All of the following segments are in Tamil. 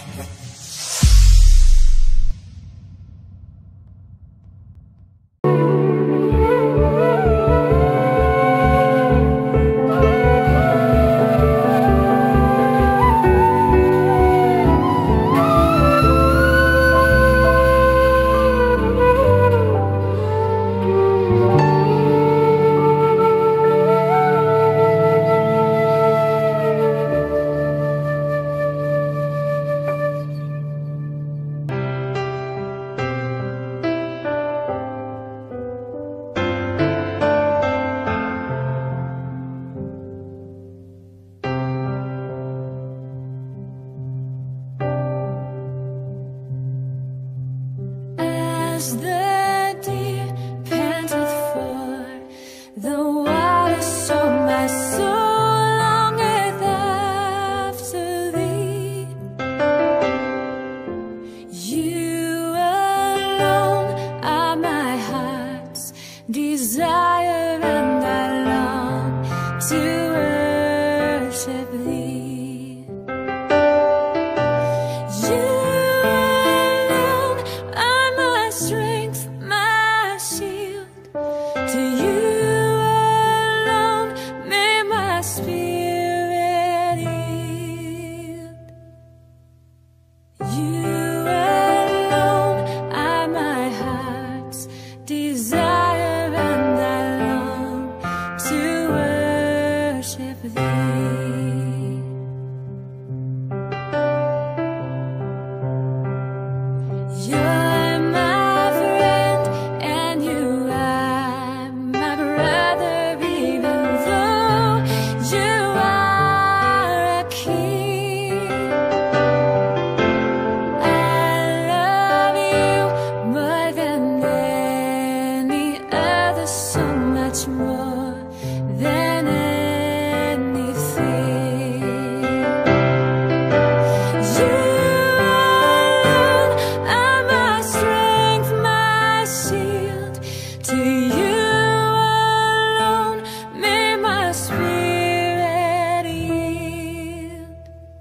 As the deer panteth for the water, so my soul longeth after thee. You alone are my heart's desire, and I long to worship thee. You alone are my strength, my shield. To you alone may my spirit yield. You alone are my heart's desire, and I long to worship thee. You're my friend, and you are my brother, even though you are a king. I love you more than any other, so much more than anything. You alone are my strength, my shield. To you alone may my spirit yield.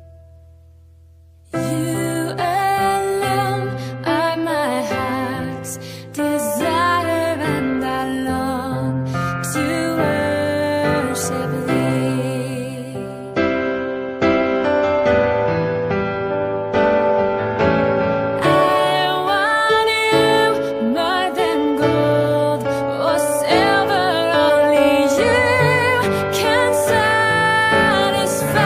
You alone are my heart's desire, and I long to worship thee. I want you more than gold or silver. Only you can satisfy.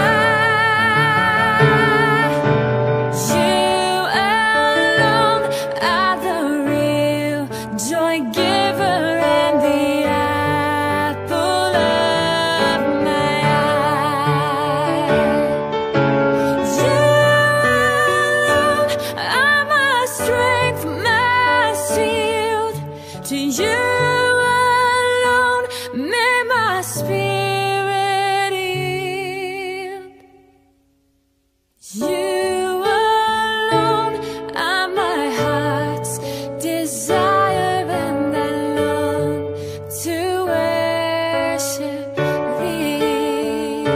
You alone are the real joy giver and the apple of my eye. You alone are my strength, my shield. To you alone may my spirit yield. You alone are my heart's desire, and I long to worship thee.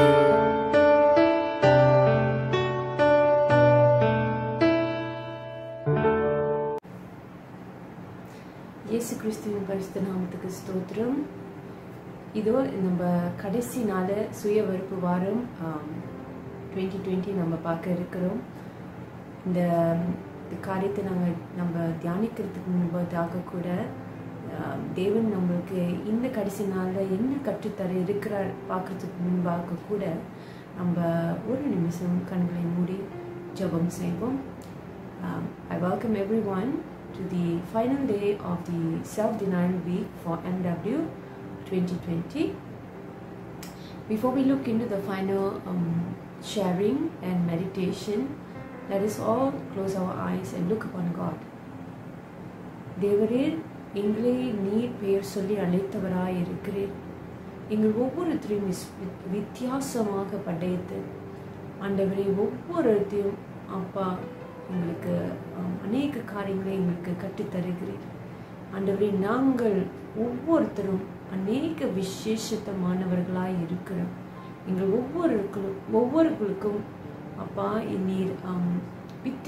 இயேசு கிறிஸ்துவின் பரிசுத்த நாமத்துக்கு ஸ்தோத்திரம் இதோ நம்ம கடைசி நாள் சுய வெறுப்பு வாரம் டுவெண்ட்டி டுவெண்ட்டி நம்ம பார்க்க இருக்கிறோம் இந்த இந்த காரியத்தை நாங்கள் நம்ம தியானிக்கிறதுக்கு முன்பதாக கூட ஆம், தேவன் நம்மளுக்கு இந்த கடைசி நாளில் என்ன கற்றுத்தர இருக்கிறார் பார்க்கறதுக்கு முன்பாக கூட நம்ம ஒரு நிமிஷம் கண்களை மூடி ஜெபம் செய்வோம் Um, I welcome everyone to the final day of the Self Denial Week for MW 2020. Before we look into the final um, sharing and meditation, let us all close our eyes and look upon God. தேவரே எங்களை நீர் பெயர் சொல்லி அழைத்தவராய் இருக்கிறேன் எங்கள் ஒவ்வொருத்தரையும் விஸ்- வித்- வித்தியாசமாக படைத்து ஆண்டவரே ஒவ்வொருத்தையும் அப்பா எங்களுக்கு ஆம், அநேக காரியங்களை எங்களுக்கு கற்றுத் தருகிறேன் ஆண்டவரே நாங்கள் ஒவ்வொருத்தரும் அநேக விசேஷத்தமானவர்களாய் இருக்கிறோம் எங்கள் ஒவ்வொருக்களும் ஒவ்வொருவர்களுக்கும் அப்பா நீர் ஆம்,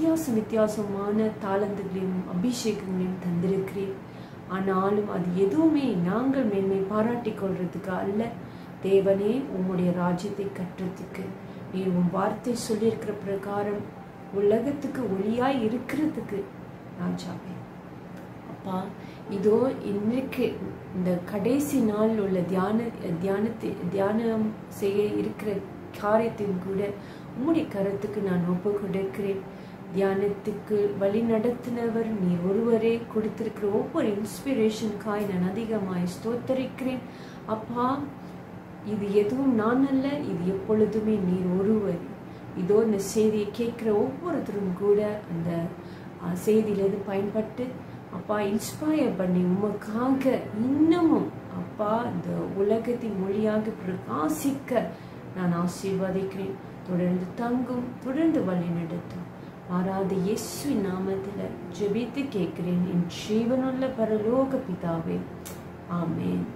வித்தியாச வித்தியாசமான தாளந்துகளையும் அபிஷேகங்களையும் தந்திருக்கிறேன் ஆனாலும் அது எதுவுமே நாங்கள் மேன்மை பாராட்டிக் கொள்றதுக்கு அல்ல தேவனே உம்முடைய ராஜ்யத்தை கட்டுறதுக்கு நீ உன் வார்த்தை சொல்லியிருக்கிற பிரகாரம் உலகத்துக்கு ஒளியாய் இருக்கிறதுக்கு ராஜாவே அப்பா இதோ இன்னைக்கு இந்த கடைசி நாள் உள்ள தியான தியானத்தை தியானம் செய்ய இருக்கிற காரியத்தையும் கூட உம்முடைய கருத்துக்கு நான் ஒப்பு கொடுக்கிறேன் தியானத்துக்கு வழி நடத்தினவர் நீர் ஒருவரே கொடுத்திருக்கிற ஒவ்வொரு இன்ஸ்பிரேஷனுக்காய் நான் அதிகமாய் ஸ்தோத்தரிக்கிறேன் அப்பா இது எதுவும் நான் அல்ல இது எப்பொழுதுமே நீர் ஒருவர் இதோ இந்த செய்தியை கேட்குற ஒவ்வொருத்தரும் கூட அந்த அஹ், செய்தியிலிருந்து பயன்பட்டு அப்பா இன்ஸ்பயர் பண்ணி உமக்காக இன்னமும் அப்பா இந்த உலகத்தின் மொழியாக பிரகாசிக்க நான் ஆசீர்வதிக்கிறேன் தொடர்ந்து தங்கும் தொடர்ந்து வழி நடத்தும் மாறாத இயேசுவின் நாமத்தில் ஜெபித்து கேட்கிறேன் என் ஜீவனுள்ள பரலோக பிதாவே ஆமென்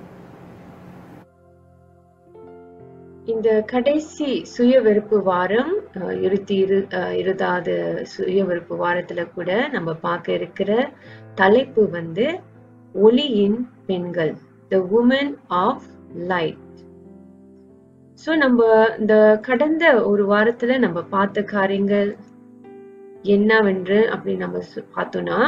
இந்த கடைசி சுய வெறுப்பு வாரம் அஹ், இருபத்தி இரு அஹ், இருபதாவது சுய வெறுப்பு வாரத்துல கூட நம்ம பார்க்க இருக்கிற தலைப்பு வந்து ஒளியின் பெண்கள் the woman of light so நம்ம இந்த கடந்த ஒரு வாரத்துல நம்ம பார்த்த காரியங்கள் என்னவென்று அப்படி நம்ம சொ- பார்த்தோம்னா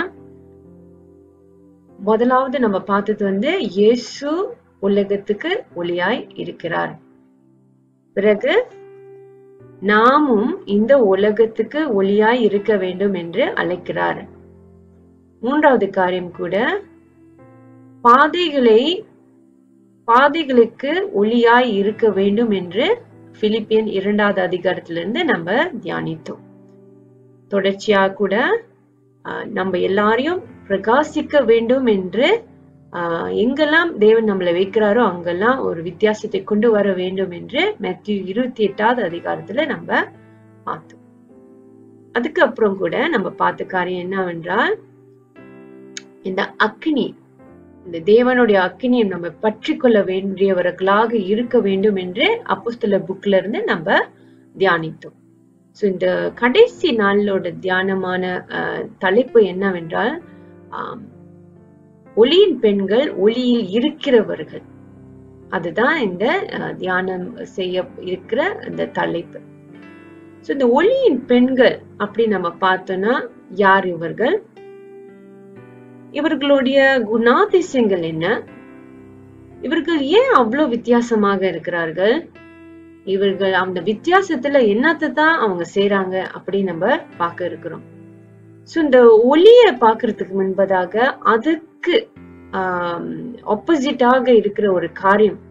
முதலாவது நம்ம பார்த்தது வந்து இயேசு உலகத்துக்கு ஒளியாய் இருக்கிறார் பிறகு நாமும் இந்த உலகத்துக்கு ஒளியாய் இருக்க வேண்டும் என்று அழைக்கிறார் மூன்றாவது காரியம் கூட பாதைகளை பாதைகளுக்கு ஒளியாய் இருக்க வேண்டும் என்று பிலிப்பியன் இரண்டாவது அதிகாரத்திலிருந்து நம்ம தியானித்தோம் தொடர்ச்சியா கூட ஆஹ், நம்ம எல்லாரையும் பிரகாசிக்க வேண்டும் என்று ஆஹ், எங்கெல்லாம் தேவன் நம்மளை வைக்கிறாரோ அங்கெல்லாம் ஒரு வித்தியாசத்தை கொண்டு வர வேண்டும் என்று மேத்யூ இருபத்தி எட்டாவது அதிகாரத்துல நம்ம பார்த்தோம் அதுக்கப்புறம் கூட நம்ம பார்த்த காரியம் என்னவென்றால் இந்த அக்னி இந்த தேவனுடைய அக்னியை நம்ம பற்றி கொள்ள வேண்டியவர்களாக இருக்க வேண்டும் என்று அப்போஸ்தல புக்ல இருந்து நம்ம தியானித்தோம் ஸோ இந்த கடைசி நாளோட தியானமான அஹ், தலைப்பு என்னவென்றால் ஆம், ஒளியின் பெண்கள் ஒளியில் இருக்கிறவர்கள் அதுதான் இந்த அஹ், தியானம் செய்ய இருக்கிற இந்த தலைப்பு ஸோ இந்த ஒளியின் பெண்கள் அப்படி நம்ம பார்த்தோம்னா யார் இவர்கள் இவர்களுடைய குணாதிசயங்கள் என்ன இவர்கள் ஏன் அவ்வளவு வித்தியாசமாக இருக்கிறார்கள் இவர்கள் அந்த வித்தியாசத்துல என்னத்தை தான் அவங்க செய்றாங்க அப்படி நம்ம பார்க்க இருக்கிறோம் சோ இந்த ஒளிய பார்க்கிறதுக்கு முன்பதாக அதுக்கு ஆப்போசிட்டாக இருக்கிற ஒரு காரியம்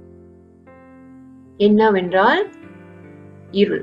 என்னவென்றால் இருள்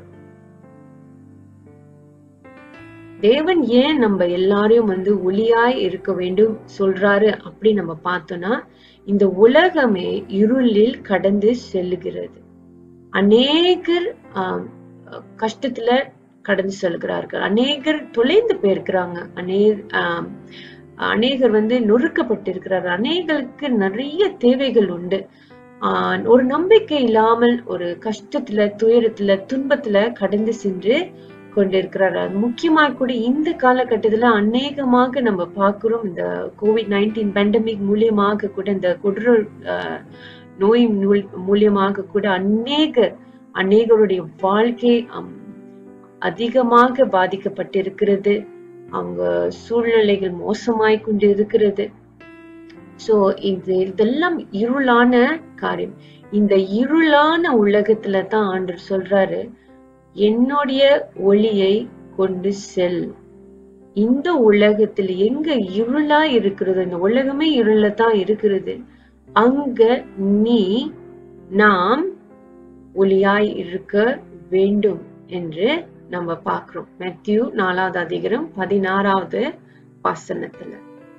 தேவன் ஏன் நம்ம எல்லாரையும் வந்து ஒளியாய் இருக்க வேண்டும் சொல்றாரு அப்படி நம்ம பார்த்தோம்னா இந்த உலகமே இருளில் கடந்து செல்லுகிறது அநேகர் ஆம், கஷ்டத்துல கடந்து செல்கிறார்கள் அநேகர் தொலைந்து போயிருக்கிறாங்க அநே ஆம், அநேகர் வந்து நொறுக்கப்பட்டிருக்கிறார்கள் அநேகருக்கு நிறைய தேவைகள் உண்டு ஆஹ் ஒரு நம்பிக்கை இல்லாமல் ஒரு கஷ்டத்துல துயரத்துல துன்பத்துல கடந்து சென்று கொண்டிருக்கிறார் அது முக்கியமா கூட இந்த காலகட்டத்துல அநேகமாக நம்ம பார்க்கிறோம் இந்த கோவிட் நைன்டீன் பேண்டமிக் மூலியமாக கூட இந்த கொடூர ஆஹ், நோய் மூல்- மூலியமாக கூட அநேக அநேகருடைய வாழ்க்கை அம், அதிகமாக பாதிக்கப்பட்டிருக்கிறது அவங்க சூழ்நிலைகள் மோசமாய் கொண்டு இருக்கிறது சோ இது இதெல்லாம் இருளான காரியம் இந்த இருளான உலகத்துல தான் ஆண்டவர் சொல்றாரு என்னுடைய ஒளியை கொண்டு செல் இந்த உலகத்தில் எங்க இருளா இருக்கிறது இந்த உலகமே இருள தான் இருக்கிறது அங்க நீ நாம் ஒளியாய் இருக்க வேண்டும் என்று நம்ம பார்க்கிறோம் மேத்யூ நாலாவது அதிகாரம் பதினாறாவது வசனத்துல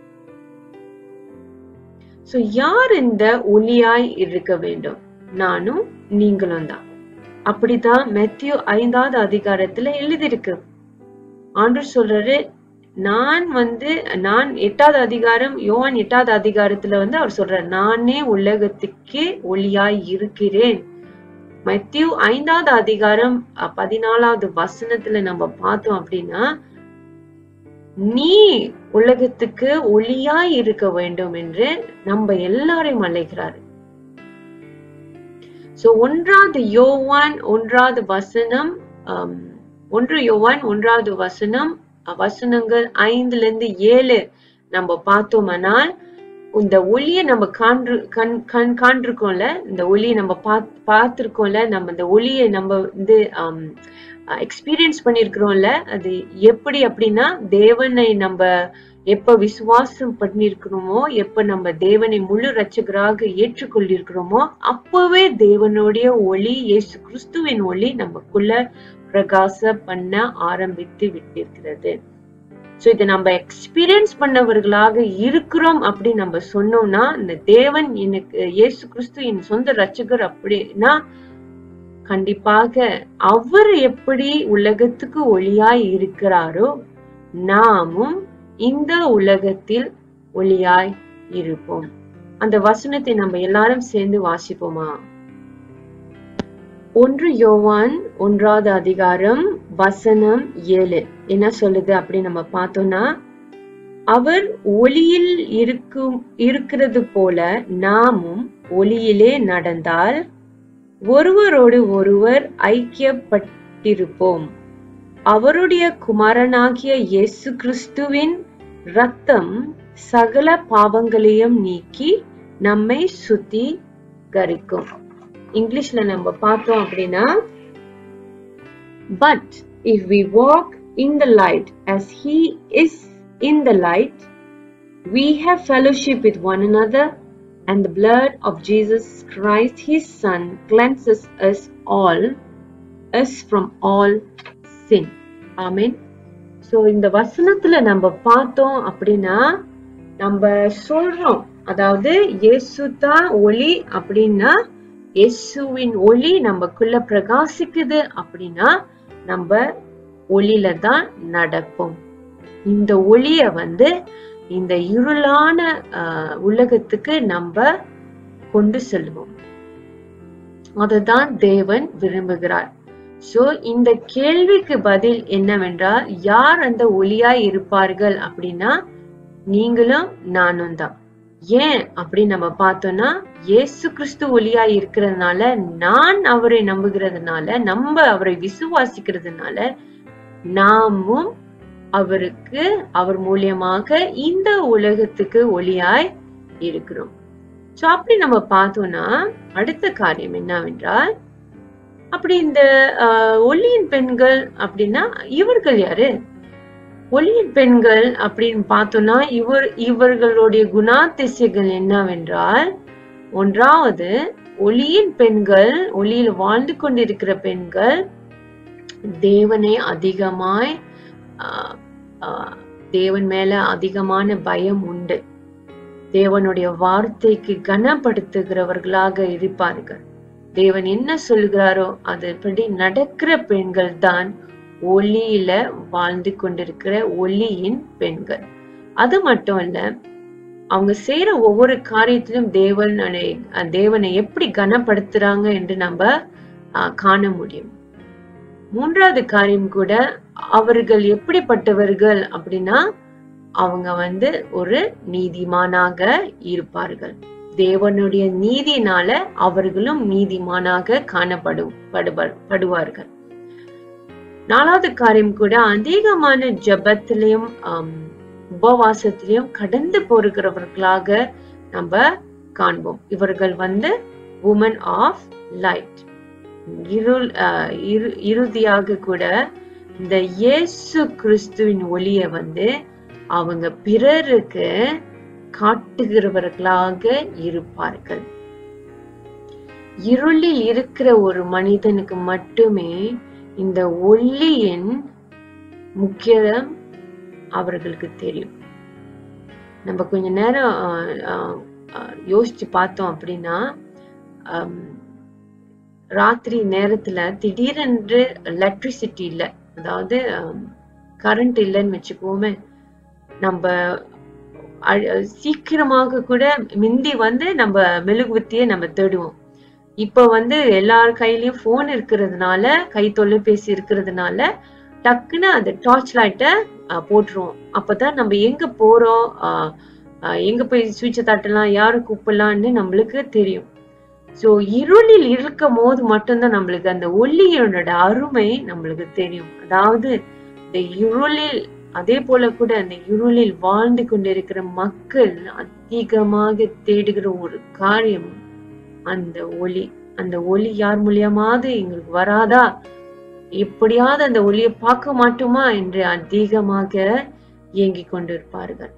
சோ யார் இந்த ஒளியாய் இருக்க வேண்டும் நானும் நீங்களும் தான் அப்படிதான் மெத்தியு ஐந்தாவது அதிகாரத்துல எழுதியிருக்கு ஆண்டவர் சொல்றாரு நான் வந்து நான் எட்டாவது அதிகாரம் யோவான் எட்டாவது அதிகாரத்துல வந்து அவர் சொல்றாரு நானே உலகத்துக்கே ஒளியாய் இருக்கிறேன் மத்திய ஐந்தாவது அதிகாரம் அஹ், பதினாலாவது வசனத்துல நம்ம பார்த்தோம் அப்படின்னா நீ உலகத்துக்கு ஒளியாய் இருக்க வேண்டும் என்று நம்ம எல்லாரையும் அழைக்கிறாரு சோ ஒன்றாவது யோவான் ஒன்றாவது வசனம் ஆம், ஒன்று யோவான் ஒன்றாவது வசனம் அஹ், வசனங்கள் ஐந்துல இருந்து ஏழு நம்ம பார்த்தோமானால் இந்த ஒளியை நம்ம காண்று கண் கண் காண்டிருக்கோம்ல இந்த ஒளியை நம்ம பாத் பார்த்திருக்கோம்ல நம்ம இந்த ஒளியை நம்ம வந்து எக்ஸ்பீரியன்ஸ் பண்ணிருக்கிறோம்ல அது எப்படி அப்படின்னா தேவனை நம்ம எப்ப விசுவாசம் பண்ணிருக்கிறோமோ எப்ப நம்ம தேவனை முழு ரட்சகராக ஏற்றுக்கொண்டிருக்கிறோமோ அப்பவே தேவனுடைய ஒளி இயேசு கிறிஸ்துவின் ஒளி நமக்குள்ள பிரகாச பண்ண ஆரம்பித்து விட்டிருக்கிறது சோ இதை நம்ம எக்ஸ்பீரியன்ஸ் பண்ணவர்களாக இருக்கிறோம் அப்படி நம்ம சொன்னோம்னா இந்த தேவன் எனக்கு இயேசு கிறிஸ்து என் சொந்த ரட்சகர் அப்படின்னா கண்டிப்பாக அவர் எப்படி உலகத்துக்கு ஒளியாய் இருக்கிறாரோ நாமும் இந்த உலகத்தில் ஒளியாய் இருப்போம் அந்த வசனத்தை நம்ம எல்லாரும் சேர்ந்து வாசிப்போமா ஒன்று யோவான் ஒன்றாவது அதிகாரம் வசனம் ஏழு என்ன சொல்லுது அப்படி நம்ம பார்த்தோம்னா அவர் ஒளியில் இருக்கும் இருக்கிறது போல நாமும் ஒளியிலே நடந்தால் ஒருவரோடு ஒருவர் ஐக்கியப்பட்டிருப்போம் அவருடைய குமாரனாகிய இயேசு கிறிஸ்துவின் ரத்தம் சகல பாவங்களையும் நீக்கி நம்மை சுத்திகரிக்கும் இங்கிலீஷ்ல நம்ம பார்த்தோம் அப்படின்னா but if we walk in the light as he is in the light we have fellowship with one another and the blood of Jesus Christ his son cleanses us all us from all sin amen so இந்த வசனத்துல நம்ம பார்த்தோம் அப்படின்னா நம்ம சொல்றோம் அதாவது இயேசு தான் ஒளி அப்படின்னா இயேசுவின் ஒளி நமக்குள்ள பிரகாசிக்குது அப்படின்னா நம்ம ஒளியில தான் நடப்போம் இந்த ஒளிய வந்து இந்த இருளான ஆஹ், உலகத்துக்கு நம்ம கொண்டு செல்வோம் அதுதான் தேவன் விரும்புகிறார் சோ இந்த கேள்விக்கு பதில் என்னவென்றால் யார் அந்த ஒளியாய் இருப்பார்கள் அப்படின்னா நீங்களும் நானும் தான் ஏன் அப்படி நம்ம பார்த்தோம்னா இயேசு கிறிஸ்து ஒளியாய் இருக்கிறதுனால நான் அவரை நம்புகிறதுனால நம்ம அவரை விசுவாசிக்கிறதுனால நாமும் அவருக்கு அவர் மூலியமாக இந்த உலகத்துக்கு ஒளியாய் இருக்கிறோம் சோ அப்படி நம்ம பார்த்தோம்னா அடுத்த காரியம் என்னவென்றால் அப்படி இந்த ஆஹ், ஒளியின் பெண்கள் அப்படின்னா இவர்கள் யாரு ஒளியின் பெண்கள் அப்படின்னு பார்த்தோம்னா இவர் இவர்களுடைய குணாதிசயங்கள் என்னவென்றால் ஒன்றாவது ஒளியின் பெண்கள் ஒளியில் வாழ்ந்து கொண்டிருக்கிற பெண்கள் தேவனை அதிகமாய் ஆஹ், ஆஹ், தேவன் மேல அதிகமான பயம் உண்டு தேவனுடைய வார்த்தைக்கு கனப்படுத்துகிறவர்களாக இருப்பார்கள் தேவன் என்ன சொல்கிறாரோ அதுபடி நடக்கிற பெண்கள் தான் ஒளியில வாழ்ந்து கொண்டிருக்கிற ஒளியின் பெண்கள் அது மட்டும் இல்ல அவங்க செய்யற ஒவ்வொரு காரியத்திலும் தேவனை தேவனை எப்படி கனப்படுத்துறாங்க என்று நம்ம ஆஹ், காண முடியும் மூன்றாவது காரியம் கூட அவர்கள் எப்படிப்பட்டவர்கள் அப்படின்னா அவங்க வந்து ஒரு நீதிமானாக இருப்பார்கள் தேவனுடைய நீதினால அவர்களும் நீதிமானாக காணப்படும் படுவர்- படுவார்கள் நாலாவது காரியம் கூட அதிகமான ஜபத்திலையும் ஆம், உபவாசத்திலையும் கடந்து போகிறவர்களாக நம்ம காண்போம் இவர்கள் வந்து உமன் ஆஃப் லைட் இருள் ஆஹ், இறு- இறுதியாக கூட இந்த இயேசு கிறிஸ்துவின் ஒளிய வந்து அவங்க பிறருக்கு காட்டுகிறவர்களாக இருப்பார்கள் இருளில் இருக்கிற ஒரு மனிதனுக்கு மட்டுமே இந்த ஒளியின் முக்கியம் அவர்களுக்கு தெரியும் நம்ம கொஞ்ச நேரம் ஆஹ், ஆஹ், ஆஹ், யோசிச்சு பார்த்தோம் அப்படின்னா ஆம், ராத்திரி நேரத்துல திடீரென்று எலக்ட்ரிசிட்டி இல்ல அதாவது கரண்ட் இல்லைன்னு வச்சுக்கோமே நம்ம அழ- சீக்கிரமாக கூட மிந்தி வந்து நம்ம மெழுகுவர்த்தியை நம்ம தேடுவோம் இப்ப வந்து எல்லார் கையிலயும் போன் இருக்கிறதுனால கை தொலைபேசி இருக்கிறதுனால டக்குன்னு அந்த டார்ச் லைட்டை அஹ், போட்டுருவோம் அப்பதான் நம்ம எங்க போறோம் அஹ், அஹ், எங்க போய் சுவிட்சை தட்டலாம் யாரு கூப்பிடலாம்னு நம்மளுக்கு தெரியும் சோ இருளில் இருக்கும் போது மட்டும்தான் நம்மளுக்கு அந்த ஒளியோட அருமை நம்மளுக்கு தெரியும் அதாவது இந்த இருளில் அதே போல கூட அந்த இருளில் வாழ்ந்து கொண்டிருக்கிற மக்கள் அதிகமாக தேடுகிற ஒரு காரியம் அந்த ஒளி அந்த ஒளி யார் மூலியமாவது எங்களுக்கு வராதா எப்படியாவது அந்த ஒளியை பார்க்க மாட்டோமா என்று அதிகமாக இயங்கிக் கொண்டிருப்பார்கள்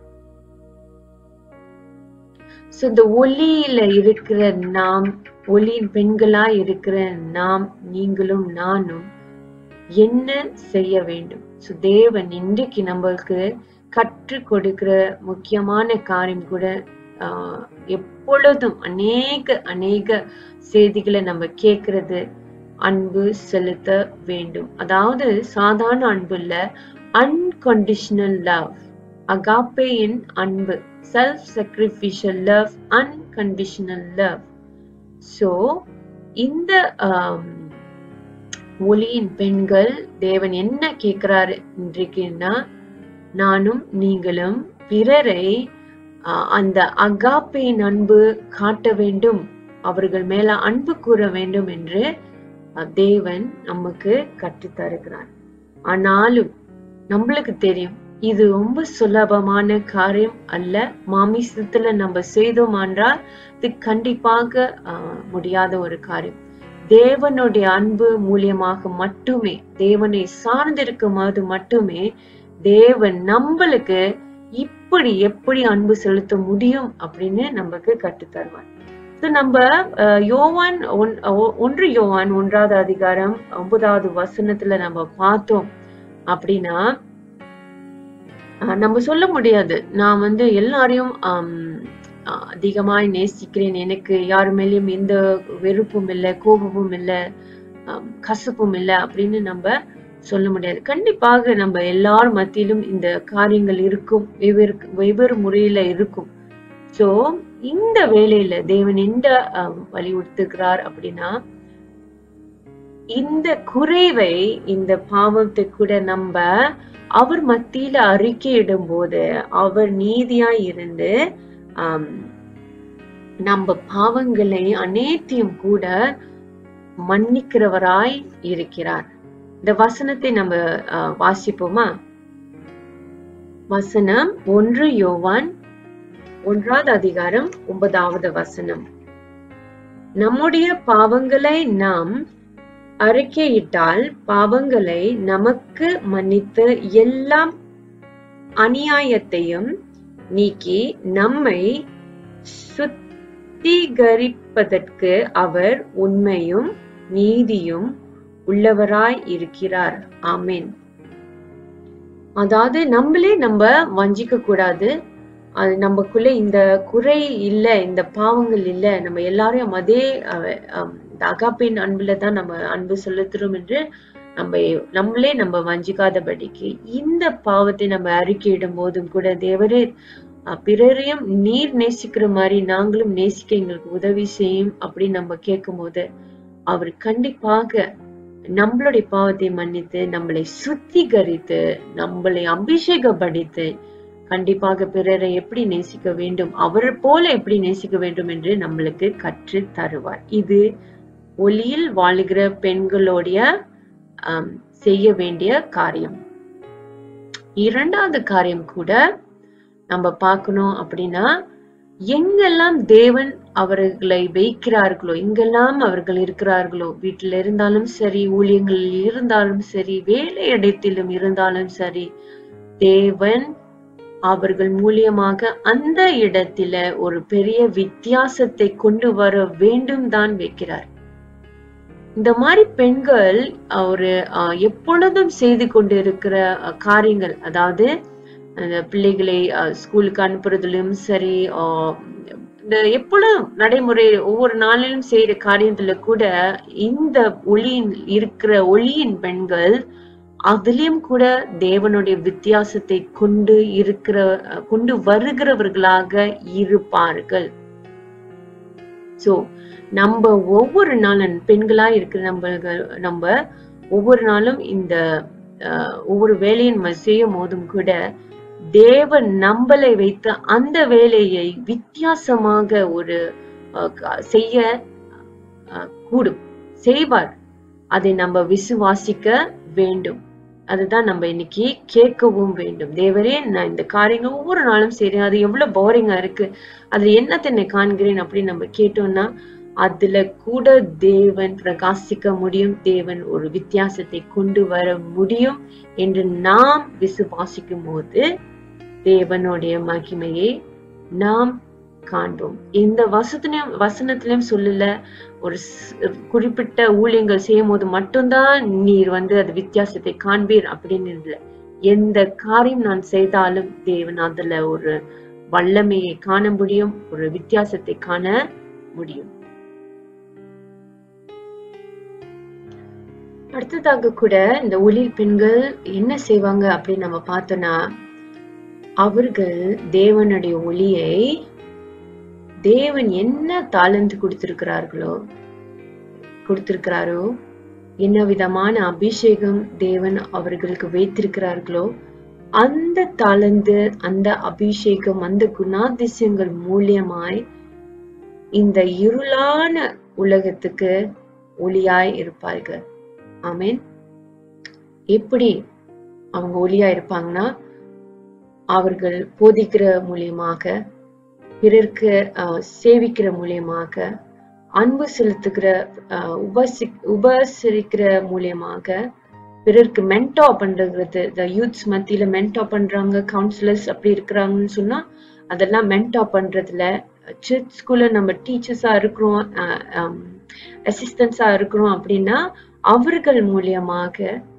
சோ இந்த ஒளியில இருக்கிற நாம் ஒளியின் பெண்களா இருக்கிற நாம் நீங்களும் நானும் என்ன செய்ய வேண்டும் சோ தேவன் இன்றைக்கு நம்மளுக்கு கற்றுக் கொடுக்கிற முக்கியமான காரியம் கூட ஆஹ், எப்பொழுதும் அநேக அநேக செய்திகளை நம்ம கேட்கறது அன்பு செலுத்த வேண்டும் அதாவது சாதாரண அன்பு இல்ல அன்கண்டிஷனல் லவ் அகாப்பேயின் அன்பு self sacrificial love unconditional love so இந்த ஆம், ஒளியின் பெண்கள் தேவன் என்ன கேட்கிறாரு இன்றைக்குன்னா நானும் நீங்களும் பிறரை ஆஹ், அந்த அகாப்பையின் அன்பு காட்ட வேண்டும் அவர்கள் மேல அன்பு கூற வேண்டும் என்று அஹ், தேவன் நமக்கு கற்றுத் தருகிறார் ஆனாலும் நம்மளுக்கு தெரியும் இது ரொம்ப சுலபமான காரியம் அல்ல மாமிசத்துல நம்ம செய்தோம் என்றால் இது கண்டிப்பாக ஆஹ், முடியாத ஒரு காரியம் தேவனுடைய அன்பு மூலியமாக மட்டுமே தேவனை சார்ந்திருக்கும் போது மட்டுமே தேவன் நம்மளுக்கு இப்படி எப்படி அன்பு செலுத்த முடியும் அப்படின்னு நமக்கு கற்றுத் தருவார் So, நம்ம அஹ், யோவான் ஒன்- ஒ- ஒன்று யோவான் ஒன்றாவது அதிகாரம் ஒன்பதாவது வசனத்துல நம்ம பார்த்தோம் அப்படின்னா அஹ், நம்ம சொல்ல முடியாது நான் வந்து எல்லாரையும் ஆம், அஹ், அதிகமாய் நேசிக்கிறேன் எனக்கு யார் மேலயும் எந்த வெறுப்பும் இல்லை கோபமும் இல்லை ஆம், கசப்பும் இல்லை அப்படின்னு நம்ம சொல்ல முடியாது கண்டிப்பாக நம்ம எல்லார் மத்தியிலும் இந்த காரியங்கள் இருக்கும் வெவ்வேறு வெவ்வேறு முறையில இருக்கும் சோ இந்த வேலையில தேவன் எந்த ஆம், வலியுறுத்துகிறார் அப்படின்னா இந்த குறைவை இந்த பாவத்தை கூட நம்ம அவர் மத்தியில அறிக்கையிடும் போது அவர் நீதியாய் இருந்து ஆம், நம்ம பாவங்களை அனைத்தையும் கூட மன்னிக்கிறவராய் இருக்கிறார் இந்த வசனத்தை நம்ம ஆஹ், வாசிப்போமா வசனம் ஒன்று யோவான் ஒன்றாவது அதிகாரம் ஒன்பதாவது வசனம் நம்முடைய பாவங்களை நாம் அறிக்கையிட்டால் பாவங்களை நமக்கு மன்னித்து எல்லாம் அநியாயத்தையும் நீக்கி நம்மை சுத்திகரிப்பதற்கு அவர் உண்மையும் நீதியும் உள்ளவராய் இருக்கிறார் ஆமென் அதாவது நம்மளே நம்ம வஞ்சிக்க கூடாது அது நமக்குள்ள இந்த குறை இல்ல இந்த பாவங்கள் இல்ல நம்ம எல்லாரையும் அதே அஹ், அஹ், இந்த அகாப்பின் அன்புல தான் நம்ம அன்பு செலுத்துறோம் என்று நம்ம நம்மளே நம்ம வஞ்சிக்காதபடிக்கு இந்த பாவத்தை நம்ம அறிக்கையிடும் போதும் கூட தேவரே அஹ், பிறரையும் நீர் நேசிக்கிற மாதிரி நாங்களும் நேசிக்க எங்களுக்கு உதவி செய்யும் அப்படின்னு நம்ம கேட்கும்போது அவர் கண்டிப்பாக நம்மளுடைய பாவத்தை மன்னித்து நம்மளை சுத்திகரித்து நம்மளை அபிஷேகப்படுத்தி கண்டிப்பாக பிறரை எப்படி நேசிக்க வேண்டும் அவர் போல எப்படி நேசிக்க வேண்டும் என்று நம்மளுக்கு கற்று தருவார் இது ஒளியில் வாழுகிற பெண்களுடைய ஆம், செய்ய வேண்டிய காரியம் இரண்டாவது காரியம் கூட நம்ம பார்க்கணும் அப்படின்னா எங்கெல்லாம் தேவன் அவர்களை வைக்கிறார்களோ எங்கெல்லாம் அவர்கள் இருக்கிறார்களோ வீட்டில் இருந்தாலும் சரி ஊழியங்களில் இருந்தாலும் சரி வேலை இடத்திலும் இருந்தாலும் சரி தேவன் அவர்கள் மூலியமாக அந்த இடத்தில ஒரு பெரிய வித்தியாசத்தை கொண்டு வர வேண்டும் தான் வைக்கிறார் இந்த மாதிரி பெண்கள் ஒரு அஹ், எப்பொழுதும் செய்து கொண்டிருக்கிற அஹ், காரியங்கள் அதாவது அந்த பிள்ளைகளை அஹ், ஸ்கூலுக்கு அனுப்புறதுலயும் சரி அஹ், இந்த எப்பொழுதும் நடைமுறை ஒவ்வொரு நாளிலும் செய்யற காரியத்துல கூட இந்த ஒளியின் இருக்கிற ஒளியின் பெண்கள் அதிலும் கூட தேவனுடைய வித்தியாசத்தை கொண்டு இருக்கிற அஹ், கொண்டு வருகிறவர்களாக இருப்பார்கள் சோ நம்ம ஒவ்வொரு நாளும் பெண்களா இருக்கிற நம்ம நம்ம ஒவ்வொரு நாளும் இந்த ஆஹ், ஒவ்வொரு வேலையும் நம்ம செய்யும் போதும் கூட தேவன் நம்மளை வைத்த அந்த வேலையை வித்தியாசமாக ஒரு ஆஹ், க- செய்ய ஆஹ், கூடும் செய்வார் அதை நம்ம விசுவாசிக்க வேண்டும் அதுதான் நம்ம இன்னைக்கு கேட்கவும் வேண்டும் தேவரே நான் இந்த காரியங்கள் ஒவ்வொரு நாளும் செய்றேன் அது எவ்வளவு போரிங்கா இருக்கு அதுல என்னத்தை நான் காண்கிறேன் அப்படின்னு நம்ம கேட்டோம்னா அதுல கூட தேவன் பிரகாசிக்க முடியும் தேவன் ஒரு வித்தியாசத்தை கொண்டு வர முடியும் என்று நாம் விசுவாசிக்கும் போது தேவனுடைய மகிமையை நாம் காண்போம் இந்த வசத்திலையும் வசனத்திலையும் சொல்லல ஒரு ஸ்- குறிப்பிட்ட ஊழியங்கள் செய்யும் போது மட்டும்தான் நீர் வந்து அது வித்தியாசத்தை காண்பீர் அப்படின்னு இல்லை எந்த காரியம் நான் செய்தாலும் தேவன் அதுல ஒரு வல்லமையை காண முடியும் ஒரு வித்தியாசத்தை காண முடியும் அடுத்ததாக கூட இந்த ஒளிர் பெண்கள் என்ன செய்வாங்க அப்படின்னு நம்ம பார்த்தோம்னா அவர்கள் தேவனுடைய ஒளியை தேவன் என்ன தாளந்து கொடுத்திருக்கிறார்களோ கொடுத்திருக்கிறாரோ என்ன விதமான அபிஷேகம் தேவன் அவர்களுக்கு வைத்திருக்கிறார்களோ அந்த தாளந்து அந்த அபிஷேகம் அந்த குணாதிசயங்கள் மூலியமாய் இந்த இருளான உலகத்துக்கு ஒளியாய் இருப்பார்கள் ஆமென் எப்படி அவங்க ஒளியா இருப்பாங்கன்னா அவர்கள் போதிக்கிற மூலியமாக பிறர்க்கு ஆஹ், சேவிக்கிற மூலியமாக அன்பு செலுத்துகிற ஆஹ், உபசி உபசரிக்கிற மூலியமாக பிறருக்கு மென்டா பண்றது இந்த யூத்ஸ் மத்தியில மென்டா பண்றாங்க கவுன்சிலர்ஸ் அப்படி இருக்கிறாங்கன்னு சொன்னா அதெல்லாம் மென்டா பண்றதுல சர்ச் ஸ்கூல்ல நம்ம டீச்சர்ஸா இருக்கிறோம் அசிஸ்டன்ஸா இருக்கிறோம் அப்படின்னா அவர்கள் மூலியமாக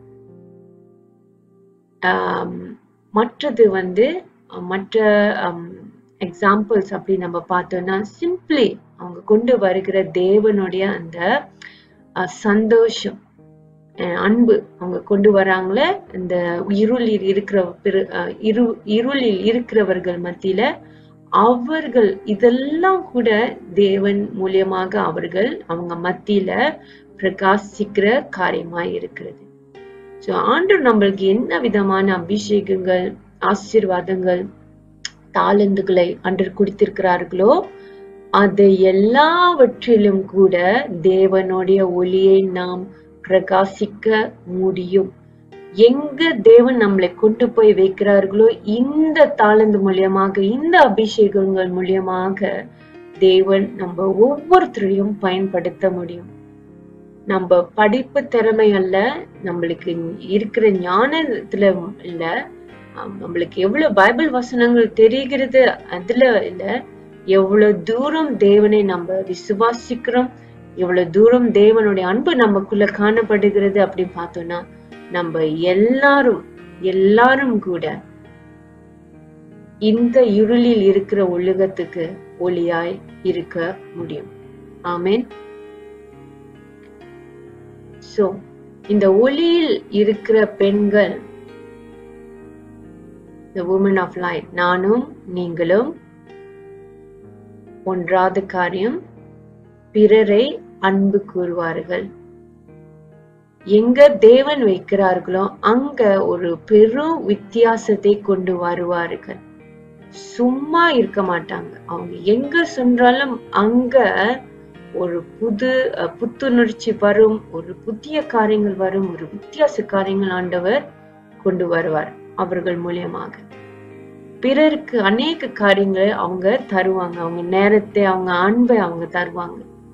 ஆம், மற்றது வந்து அஹ், மற்ற எக்ஸாம்பிள்ஸ் அப்படி நம்ம பார்த்தோம்னா சிம்பிளி அவங்க கொண்டு வருகிற தேவனுடைய அந்த அஹ், சந்தோஷம் அஹ், அன்பு அவங்க கொண்டு வராங்களே இந்த இருளில் இருக்கிற பிற- அஹ், இரு இருளில் இருக்கிறவர்கள் மத்தியில அவர்கள் இதெல்லாம் கூட தேவன் மூலியமாக அவர்கள் அவங்க மத்தியில பிரகாசிக்கிற காரியமாய் இருக்கிறது சோ ஆண்டவர் நம்மளுக்கு என்ன விதமான அபிஷேகங்கள் ஆசீர்வாதங்கள் தாளந்துகளை ஆண்டவர் கொடுத்திருக்கிறார்களோ அது எல்லாவற்றிலும் கூட தேவனுடைய ஒளியை நாம் பிரகாசிக்க முடியும் எங்க தேவன் நம்மளை கொண்டு போய் வைக்கிறார்களோ இந்த தாளந்து மூலியமாக இந்த அபிஷேகங்கள் மூலியமாக தேவன் நம்ம ஒவ்வொருத்தரையும் பயன்படுத்த முடியும் நம்ம படிப்பு திறமை அல்ல நம்மளுக்கு இருக்கிற ஞானத்துல இல்ல ஆம், நம்மளுக்கு எவ்வளவு பைபிள் வசனங்கள் தெரிகிறது அதுல இல்ல எவ்வளவு தூரம் தேவனை நம்ம விசுவாசிக்கிறோம் எவ்வளவு தூரம் தேவனுடைய அன்பு நமக்குள்ள காணப்படுகிறது அப்படின்னு பார்த்தோம்னா நம்ம எல்லாரும் எல்லாரும் கூட இந்த இருளில் இருக்கிற உலகத்துக்கு ஒளியாய் இருக்க முடியும் ஆமென் சோ இந்த ஒளியில் இருக்கிற பெண்கள் the women of light நானும் நீங்களும் ஒன்றாத காரியம் பிறரை அன்பு கூறுவார்கள் எங்க தேவன் வைக்கிறார்களோ அங்க ஒரு பெரும் வித்தியாசத்தை கொண்டு வருவார்கள் சும்மா இருக்க மாட்டாங்க அவங்க எங்க சென்றாலும் அங்க ஒரு புது அஹ், புத்துணர்ச்சி வரும் ஒரு புதிய காரியங்கள் வரும் ஒரு வித்தியாச காரியங்கள் ஆண்டவர் கொண்டு வருவார் அவர்கள் மூலியமாக பிறருக்கு அநேக காரியங்களை அவங்க தருவாங்க அவங்க நேரத்தை அவங்க அன்பை அவங்க தருவாங்க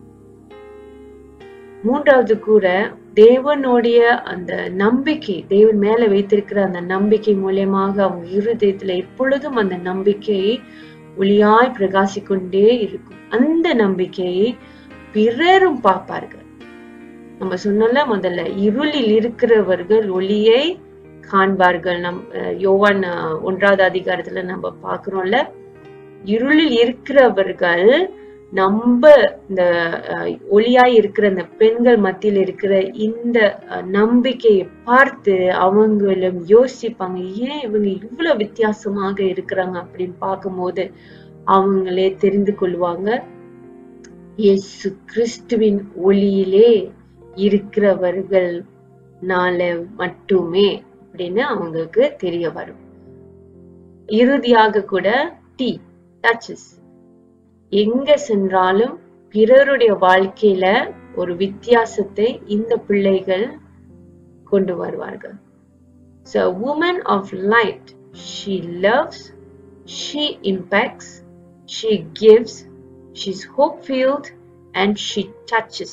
மூன்றாவது கூட தேவனுடைய அந்த நம்பிக்கை தேவன் மேல வைத்திருக்கிற அந்த நம்பிக்கை மூலியமாக அவங்க இருதயத்துல எப்பொழுதும் அந்த நம்பிக்கை ஒளியாய் பிரகாசிக்கொண்டே இருக்கும் அந்த நம்பிக்கையை பிறரும் பார்ப்பார்கள் நம்ம சொன்னோம்ல முதல்ல இருளில் இருக்கிறவர்கள் ஒளியை காண்பார்கள் நம் அஹ் யோவான் அஹ், ஒன்றாவது அதிகாரத்துல நம்ம பாக்குறோம்ல இருளில் இருக்கிறவர்கள் நம்ம இந்த அஹ், ஒளியாய் இருக்கிற இந்த பெண்கள் மத்தியில் இருக்கிற இந்த அஹ், நம்பிக்கையை பார்த்து அவங்களும் யோசிப்பாங்க ஏன் இவங்க இவ்வளவு வித்தியாசமாக இருக்கிறாங்க அப்படின்னு பார்க்கும்போது அவங்களே தெரிந்து கொள்வாங்க இயேசு கிறிஸ்துவின் ஒளியிலே இருக்கிறவர்கள் நாள மட்டுமே அப்படின்னு அவங்களுக்கு தெரிய வரும் இறுதியாக கூட டி டச்சஸ் எங்க சென்றாலும் பிறருடைய வாழ்க்கையில ஒரு வித்தியாசத்தை இந்த பிள்ளைகள் கொண்டு வருவார்கள் So, a woman of light, she loves, she impacts, she gives, she's hope filled, and she touches.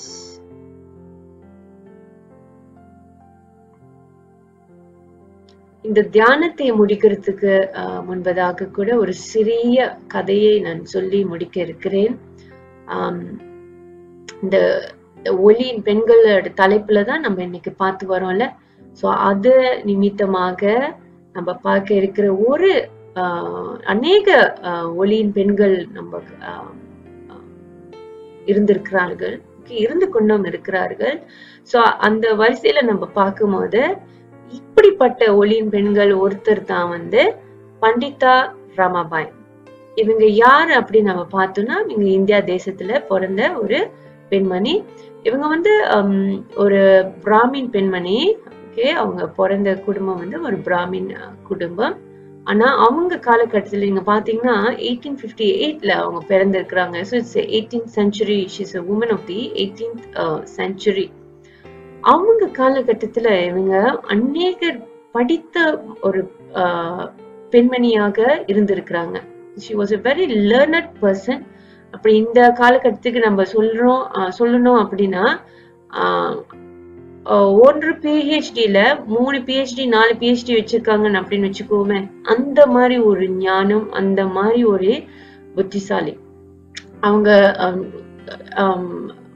இந்த தியானத்தை முடிக்கிறதுக்கு அஹ், முன்பதாக கூட ஒரு சிறிய கதையை நான் சொல்லி முடிக்க இருக்கிறேன் ஆம், இந்த ஒளியின் பெண்களோட தலைப்புல தான் நம்ம இன்னைக்கு பார்த்து வரோம்ல சோ அது நிமித்தமாக நம்ம பார்க்க இருக்கிற ஒரு ஆஹ், அநேக ஆஹ், ஒளியின் பெண்கள் நம்ம ஆஹ், ஆஹ், இருந்திருக்கிறார்கள் okay, இருந்து கொண்டும் இருக்கிறார்கள் சோ அந்த வரிசையில நம்ம பார்க்கும்போது இப்படிப்பட்ட ஒளியின் பெண்கள் ஒருத்தர் தான் வந்து பண்டிதா ரமாபாய் இவங்க யார் அப்படின்னு நம்ம பார்த்தோம்னா இவங்க இந்தியா தேசத்துல பிறந்த ஒரு பெண்மணி இவங்க வந்து ஹம், ஒரு பிராமின் பெண்மணி ஓகே அவங்க பிறந்த குடும்பம் வந்து ஒரு பிராமின் அஹ், குடும்பம் ஆனா அவங்க காலகட்டத்துல நீங்க பாத்தீங்கன்னா எயிட்டீன் பிப்டி எயிட்ல அவங்க பிறந்திருக்கிறாங்க so it's eighteenth century she's a woman of the eighteenth century அவங்க காலகட்டத்துல இவங்க அநேக படித்த ஒரு ஆஹ், பெண்மணியாக இருந்திருக்கிறாங்க she was a very learned person அப்படி இந்த காலகட்டத்துக்கு நம்ம சொல்றோம் ஆஹ், சொல்லணும் அப்படின்னா ஆஹ், ஆஹ், ஒன்று பிஹெச்டில மூணு பிஹெச்டி நாலு பிஹெச்டி வச்சிருக்காங்கன்னு அப்படின்னு வச்சுக்கோமே அந்த மாதிரி ஒரு ஞானம் அந்த மாதிரி ஒரு புத்திசாலி அவங்க ஆம், ஆம்,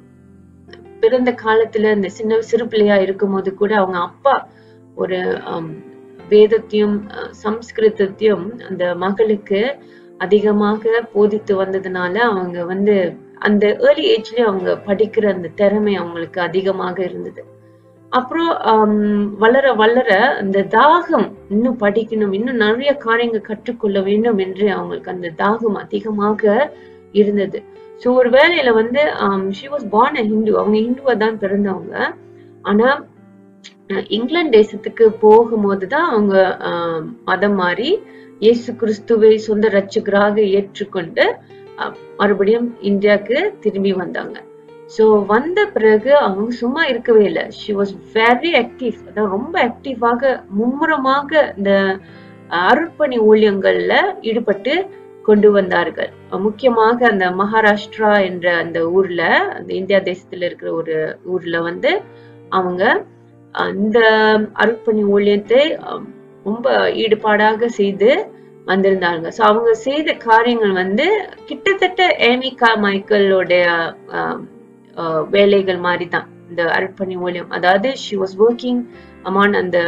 பிறந்த காலத்துல இந்த சின்ன சிறு பிள்ளையா இருக்கும்போது கூட அவங்க அப்பா ஒரு ஆம், வேதத்தையும் அஹ், சம்ஸ்கிருதத்தையும் அந்த மகளுக்கு அதிகமாக போதித்து வந்ததுனால அவங்க வந்து அந்த ஏர்லி ஏஜ்லயே அவங்க படிக்கிற அந்த திறமை அவங்களுக்கு அதிகமாக இருந்தது அப்புறம் ஆம், வளர வளர அந்த தாகம் இன்னும் படிக்கணும் இன்னும் நிறைய காரியங்கள் கற்றுக்கொள்ள வேண்டும் என்று அவங்களுக்கு அந்த தாகம் அதிகமாக இருந்தது ஸோ ஒரு வேளையில வந்து she was born a Hindu அவங்க ஹிந்துவா தான் பிறந்தவங்க ஆனா அஹ், இங்கிலாந்து தேசத்துக்கு போகும்போது தான் அவங்க ஆஹ், மதம் மாறி இயேசு கிறிஸ்துவை சொந்த ரட்சகராக ஏற்றுக்கொண்டு அஹ், மறுபடியும் இந்தியாவுக்கு திரும்பி வந்தாங்க ஸோ வந்த பிறகு அவங்க சும்மா இருக்கவே இல்லை ஷி வாஸ் வெரி ஆக்டிவ் அதான் ரொம்ப ஆக்டிவாக மும்முரமாக இந்த அஹ், அருட்பணி ஊழியங்கள்ல ஈடுபட்டு கொண்டு வந்தார்கள் அஹ் முக்கியமாக அந்த மகாராஷ்டிரா என்ற அந்த ஊர்ல அந்த இந்தியா தேசத்துல இருக்கிற ஒரு ஊர்ல வந்து அவங்க அந்த அருட்பணி ஊழியத்தை அஹ், ரொம்ப ஈடுபாடாக செய்து வந்திருந்தாங்க ஸோ அவங்க செய்த காரியங்கள் வந்து கிட்டத்தட்ட ஏமிகா மைக்கேலோடைய அஹ், அஹ், வேலைகள் மாதிரி தான் இந்த அருட்பணி ஊழியம் அதாவது ஷி வாஸ் ஒர்க்கிங் அமான் அந்த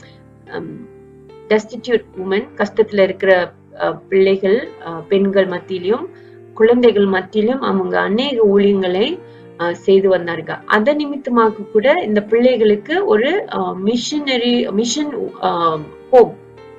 டெஸ்டிடியூட் உமன் கஷ்டத்துல இருக்கிற அஹ், பிள்ளைகள் அஹ், பெண்கள் மத்தியிலும் குழந்தைகள் மத்தியிலும் அவங்க அநேக ஊழியங்களை அஹ், செய்து வந்தார்கள் அதன் நிமித்தமாக கூட இந்த பிள்ளைகளுக்கு ஒரு மிஷனரி மிஷன் ஹோம்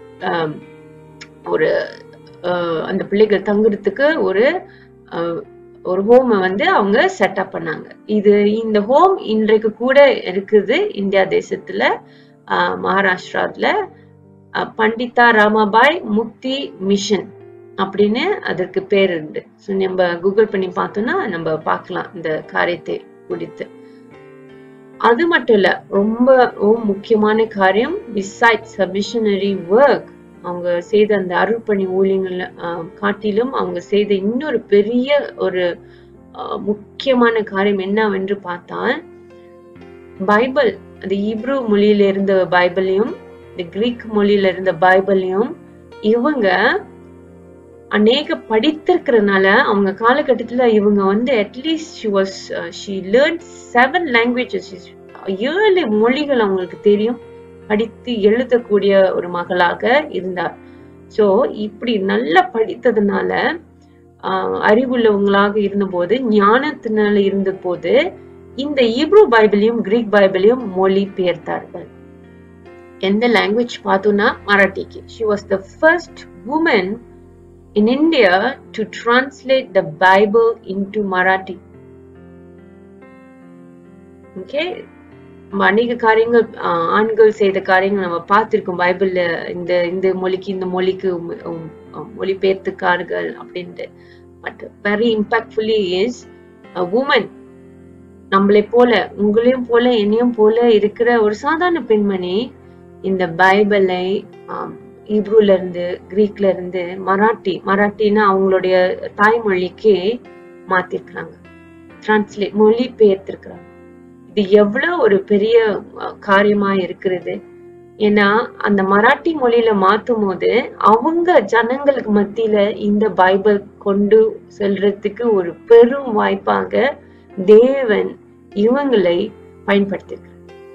ஒரு அஹ், அந்த பிள்ளைகள் தங்குறதுக்கு ஒரு அஹ், ஒரு ஹோமை வந்து அவங்க செட்டப் பண்ணாங்க இது இந்த ஹோம் இன்றைக்கு கூட இருக்குது இந்தியா தேசத்துல அஹ், மகாராஷ்டிராத்துல அஹ், பண்டிதா ராமாபாய் முக்தி மிஷன் அப்படின்னு அதற்கு பேர் உண்டு ஸோ நம்ம கூகுள் பண்ணி பார்த்தோம்னா நம்ம பார்க்கலாம் இந்த காரியத்தை குறித்து அது மட்டும் இல்ல ரொம்ப ரொம்ப முக்கியமான காரியம் பிசைட்ஸ் மிஷனரி ஒர்க் அவங்க செய்த அந்த அருள்பணி ஊழியங்கள் ஆஹ், காட்டிலும் அவங்க செய்த இன்னொரு பெரிய ஒரு ஆஹ், முக்கியமான காரியம் என்னவென்று பார்த்தால் பைபிள் அந்த ஈப்ரு மொழியில இருந்த பைபிளையும் இந்த கிரீக் மொழியில இருந்த பைபிளையும் இவங்க அநேக படித்திருக்கிறதுனால அவங்க காலகட்டத்துல இவங்க வந்து at least she was she learn seven languages ஏழு மொழிகள் அவங்களுக்கு தெரியும் படித்து எழுதக்கூடிய ஒரு மகளாக இருந்தார் சோ இப்படி நல்லா படித்ததுனால ஆஹ், அறிவுள்ளவங்களாக இருந்தபோது ஞானத்தினால இருந்தபோது இந்த இப்ரூ பைபிளையும் கிரீக் பைபிளையும் மொழி பெயர்த்தார்கள் எந்த லாங்குவேஜ் பார்த்தோம்னா மராட்டிக்கு she was the first woman in India to translate the Bible into Marathi. Okay, அநேக காரியங்கள் ஆஹ், ஆண்கள் செய்த காரியங்கள் நம்ம பார்த்திருக்கோம் பைபிள்ல இந்த இந்த மொழிக்கு இந்த மொழிக்கு உம், உம், உம், மொழிபெயர்த்துக்கார்கள் அப்படின்ட்டு but very impactfully is woman நம்மளை போல உங்களையும் போல என்னையும் போல இருக்கிற ஒரு சாதாரண பெண்மணி இந்த பைபிளை ஆம், ஹீப்ரூல இருந்து கிரீக்ல இருந்து மராட்டி மராட்டின்னா அவங்களுடைய தாய்மொழிக்கு மாத்திருக்கிறாங்க டிரான்ஸ்லேட் மொழி பெயர்த்திருக்கிறாங்க இது எவ்வளவு ஒரு பெரிய அஹ், காரியமா இருக்கிறது ஏன்னா அந்த மராட்டி மொழியில மாத்தும் போது அவங்க ஜனங்களுக்கு மத்தியில இந்த பைபிள் கொண்டு செல்றதுக்கு ஒரு பெரும் வாய்ப்பாக தேவன் இவங்களை பயன்படுத்திருக்கிறார்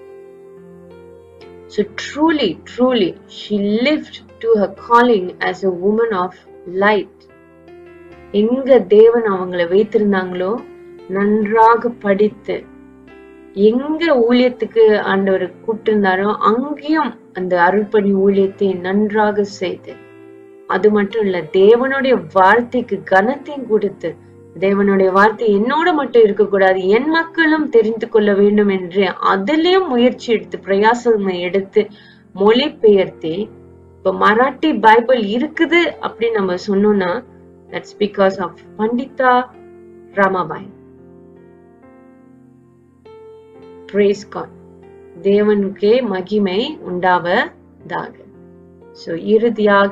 So truly, truly, she lived to her calling as a woman of light. எங்க தேவன் அவங்கள வைத்திருந்தாங்களோ நன்றாக படித்து எங்க ஊழியத்துக்கு ஆண்டவர் கூப்பிட்டிருந்தாரோ அங்கேயும் அந்த அருள்பணி ஊழியத்தை நன்றாக செய்து அது மட்டும் இல்ல தேவனுடைய வார்த்தைக்கு கனத்தையும் கொடுத்து தேவனுடைய வார்த்தை என்னோட மட்டும் இருக்கக்கூடாது என் மக்களும் தெரிந்து கொள்ள வேண்டும் என்று அதிலையும் முயற்சி எடுத்து பிரயாசம் எடுத்து மொழிபெயர்த்தி இப்ப மராட்டி பைபிள் இருக்குது அப்படின்னு நம்ம சொன்னோம்னா that's because of Pandita Ramabai praise God தேவனுக்கே மகிமை உண்டாவதாக சோ இறுதியாக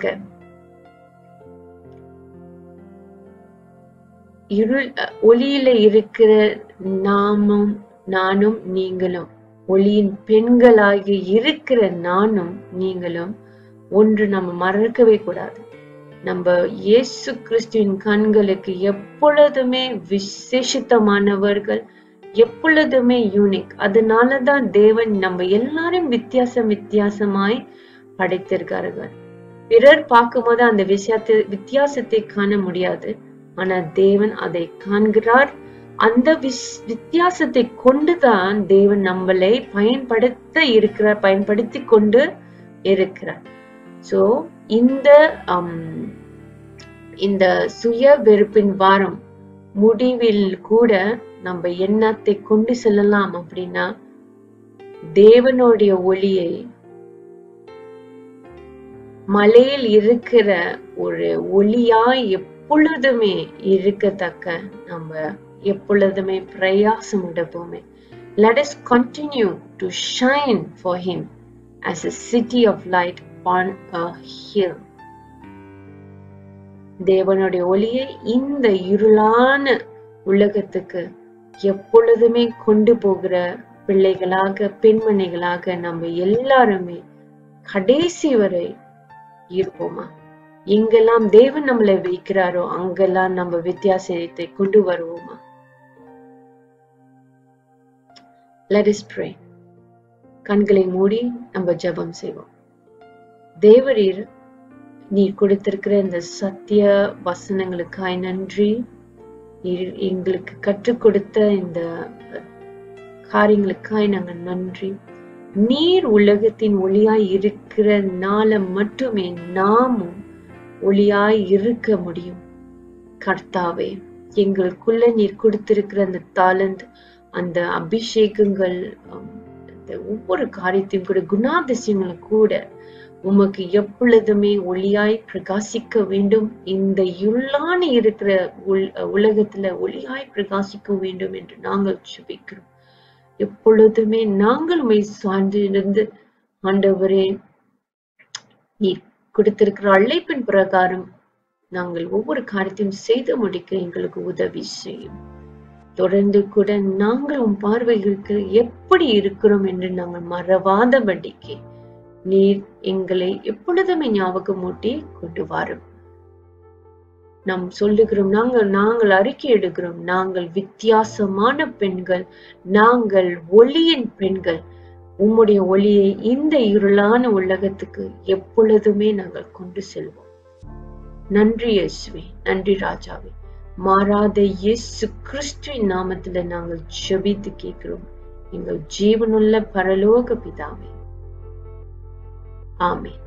இருள் ஒளியில இருக்கிற நாமும் நானும் நீங்களும் ஒளியின் பெண்களாகி இருக்கிற நானும் நீங்களும் ஒன்று நம்ம மறக்கவே கூடாது நம்ம இயேசு கிறிஸ்துவின் கண்களுக்கு எப்பொழுதுமே விசேஷித்தமானவர்கள் எப்பொழுதுமே யூனிக் அதனாலதான் தேவன் நம்ம எல்லாரும் வித்தியாசம் வித்தியாசமாய் படைத்திருக்கார்கள் பிறர் பார்க்கும்போது அந்த விஷயத்தை வித்தியாசத்தை காண முடியாது ஆனா தேவன் அதை காண்கிறார் அந்த விஸ்- வித்தியாசத்தை கொண்டுதான் தேவன் நம்மளை பயன்படுத்த இருக்கிறார் பயன்படுத்தி கொண்டு இருக்கிறார் சோ இந்த ஹம், இந்த சுய வெறுப்பின் வாரம் முடிவில் கூட நம்ம எண்ணத்தை கொண்டு செல்லலாம் அப்படின்னா தேவனுடைய ஒளியை மலையில் இருக்கிற ஒரு ஒளியாய் எப்பொழுதுமே இருக்கத்தக்க நம்ம எப்பொழுதுமே பிரயாசம் எடுப்போமே let us continue to shine for him as a city of light on a hill தேவனுடைய ஒளியை இந்த இருளான உலகத்துக்கு எப்பொழுதுமே கொண்டு போகிற பிள்ளைகளாக பெண்மணிகளாக நம்ம எல்லாருமே கடைசி வரை இருப்போமா எங்கெல்லாம் தேவன் நம்மளை வைக்கிறாரோ அங்கெல்லாம் நம்ம வித்தியாசத்தை கொண்டு வருவோமா let us pray கண்களை மூடி நம்ம ஜெபம் செய்வோம் தேவரீர் நீ கொடுத்திருக்கிற இந்த சத்திய வசனங்களுக்காய் நன்றி நீர் எங்களுக்கு கற்றுக் கொடுத்த இந்த காரியங்களுக்காய் நாங்க நன்றி நீர் உலகத்தின் ஒளியாய் இருக்கிற நாள மட்டுமே நாமும் ஒளியாய் இருக்க முடியும் கர்த்தாவே எங்களுக்குள்ள நீர் கொடுத்திருக்கிற அந்த தாளந்த் அந்த அபிஷேகங்கள் ஹம், அந்த ஒவ்வொரு காரியத்தையும் கூட குணாதிசயங்களும் கூட உமக்கு எப்பொழுதுமே ஒளியாய் பிரகாசிக்க வேண்டும் இந்த இருளான இருக்கிற உல்- உலகத்துல ஒளியாய் பிரகாசிக்க வேண்டும் என்று நாங்கள் சுபிக்கிறோம் எப்பொழுதுமே நாங்கள் உண்மை சார்ந்திருந்து ஆண்டவரே நீர் கொடுத்திருக்கிற அழைப்பின் பிரகாரம் நாங்கள் ஒவ்வொரு காரியத்தையும் செய்து முடிக்க எங்களுக்கு உதவி செய்யும் தொடர்ந்து கூட நாங்கள் உன் பார்வைகளுக்கு எப்படி இருக்கிறோம் என்று நாங்கள் மறவாதபடிக்கு நீர் எங்களை எப்பொழுதுமே ஞாபகமூட்டி கொண்டு வாரும் நாம் சொல்லுகிறோம் நாங்கள் நாங்கள் அறிக்கை எடுக்கிறோம் நாங்கள் வித்தியாசமான பெண்கள் நாங்கள் ஒளியின் பெண்கள் உம்முடைய ஒளியை இந்த இருளான உலகத்துக்கு எப்பொழுதுமே நாங்கள் கொண்டு செல்வோம் நன்றி இயேசுவே நன்றி ராஜாவே மாறாத இயேசு கிறிஸ்துவின் நாமத்துல நாங்கள் ஜெபித்து கேட்கிறோம் எங்கள் ஜீவனுள்ள பரலோக பிதாவே ஆமென்